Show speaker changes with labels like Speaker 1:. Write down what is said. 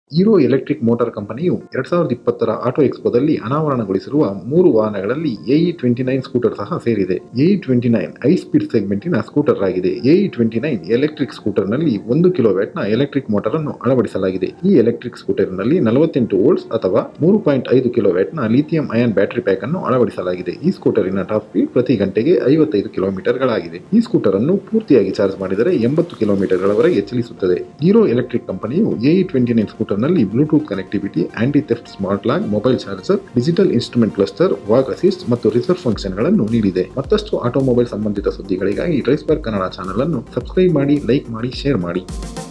Speaker 1: hero electric motor ಕಂಪನಿಯು ಎರಡ್ ಸಾವಿರದ ಇಪ್ಪತ್ತರ ಆಟೋ ಎಕ್ಸ್ಪೋದಲ್ಲಿ ಅನಾವರಣಗೊಳಿಸಿರುವ ಮೂರು ವಾಹನಗಳಲ್ಲಿ ಎಇ ಟ್ವೆಂಟಿ ನೈನ್ ಸ್ಕೂಟರ್ ಸಹ ಸೇರಿದೆ AE twenty nine high speed ಸೆಗ್ಮೆಂಟಿನ ಸ್ಕೂಟರ್ ಆಗಿದೆ ಎಇ ಟ್ವೆಂಟಿ ನೈನ್ ಎಲೆಕ್ಟ್ರಿಕ್ ಸ್ಕೂಟರ್ನಲ್ಲಿ ಒಂದು ಕಿಲೋವ್ಯಾಟ್ನ ಎಲೆಕ್ಟ್ರಿಕ್ ಮೋಟಾರ್ ಅನ್ನು ಅಳವಡಿಸಲಾಗಿದೆ ಈ ಎಲೆಕ್ಟ್ರಿಕ್ ಸ್ಕೂಟರ್ನಲ್ಲಿ ನಲವತ್ತೆಂಟು ವೋಲ್ಟ್ಸ್ ಅಥವಾ ಮೂರು ಪಾಯಿಂಟ್ ಐದು ಕಿಲೋವ್ಯಾಟ್ನ ಲಿಥಿಯಂ ಅಯಾನ್ ಬ್ಯಾಟರಿ ಪ್ಯಾಕ್ ಅನ್ನು ಅಳವಡಿಸಲಾಗಿದೆ ಈ ಸ್ಕೂಟರಿನ ಟಾಪ್ ಸ್ಪೀಡ್ ಪ್ರತಿ ಗಂಟೆಗೆ ಐವತ್ತೈದು ಕಿಲೋಮೀಟರ್ಗಳಾಗಿದೆ ಈ ಸ್ಕೂಟರ್ ಅನ್ನು ಪೂರ್ತಿಯಾಗಿ ಚಾರ್ಜ್ ಮಾಡಿದರೆ ಎಂಬತ್ತು ಕಿಲೋಮೀಟರ್ಗಳವರೆಗೆ ಚಲಿಸುತ್ತದೆ ಹೀರೋ ಎಲೆಕ್ಟ್ರಿಕ್ ಕಂಪನಿಯು ಎಇ ಟ್ವೆಂಟಿ ನೈನ್ ಸ್ಕೂಟರ್ನಲ್ಲಿ Bluetooth connectivity anti theft smart log mobile charger digital instrument cluster walk assist ಮತ್ತು ರಿಸರ್ವ್ ಫಂಕ್ಷನ್ಗಳನ್ನು ನೀಡಿದೆ ಮತ್ತಷ್ಟು ಆಟೋಮೊಬೈಲ್ ಸಂಬಂಧಿತ ಸುದ್ದಿಗಳಿಗಾಗಿ ಡ್ರೈಸ್ಬರ್ಗ್ ಕನ್ನಡ ಚಾನಲ್ ಅನ್ನು ಸಬ್ಸ್ಕ್ರೈಬ್ ಮಾಡಿ ಲೈಕ್ ಮಾಡಿ ಶೇರ್ ಮಾಡಿ